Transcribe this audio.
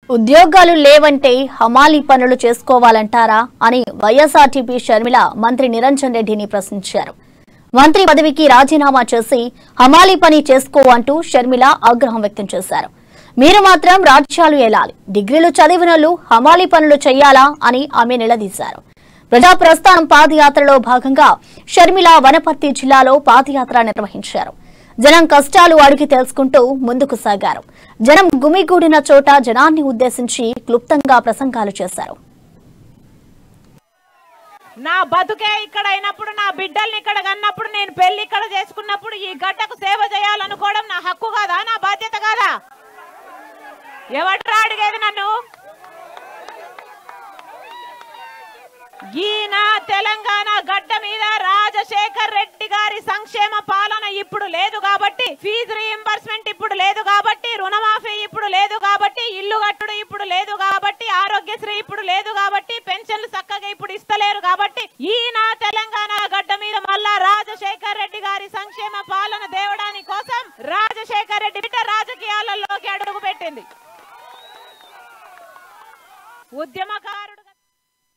ఉద్యోగాలు లేవంటే హమాలీ పనులు చేసుకోవాలంటారా అని వైఎస్ఆర్టీపీ షర్మిల మంత్రి నిరంజన్ రెడ్డిని ప్రశ్నించారు మంత్రి పదవికి రాజీనామా చేసి హమాలీ పని చేసుకో అంటూ షర్మిల ఆగ్రహం వ్యక్తం చేశారు మీరు మాత్రం రాజ్యాలు ఏలాలి డిగ్రీలు చదివినోళ్ళు హమాలీ పనులు చెయ్యాలా అని ఆమె నిలదీశారు ప్రజా ప్రస్థానం పాదయాత్రలో భాగంగా షర్మిల వనపర్తి జిల్లాలో పాదయాత్ర నిర్వహించారు జనం కష్టాలు అడిగి తెలుసుకుంటూ ముందుకు సాగారు జనం గుమిగూడిన చోట జనాన్ని ఉద్దేశించి క్లుప్తంగా ప్రసంగాలు చేశారు నా బతుకే ఇక్కడ అయినప్పుడు నా బిడ్డల్ని ఇక్కడ కన్నప్పుడు నేను పెళ్లి ఇక్కడ చేసుకున్నప్పుడు ఈ గడ్డకు సేవ చేయాలనుకోవడం నా హక్కు కాదా నా బాధ్యత కాదా ఎవట్రా అడిగేది నన్ను ఈయన తెలంగాణ గడ్డ మీద రాజశేఖర్ రెడ్డి గారి సంక్షేమ పాలన ఇప్పుడు లేదు కాబట్టి ఫీజు రీఎంబర్స్మెంట్ ఇప్పుడు లేదు కాబట్టి రుణమాఫీ ఇప్పుడు లేదు కాబట్టి ఇల్లు కట్టుడు ఇప్పుడు లేదు కాబట్టి ఆరోగ్యశ్రీ ఇప్పుడు లేదు కాబట్టి పెన్షన్లు చక్కగా ఇప్పుడు ఇస్తలేరు కాబట్టి ఈయన తెలంగాణ గడ్డ మీద మళ్ళా రాజశేఖర్ రెడ్డి గారి సంక్షేమ పాలన దేవడాని కోసం రాజశేఖర్ రెడ్డి బిడ్డ రాజకీయాలలోకి అడుగు పెట్టింది ఉద్యమకారుడు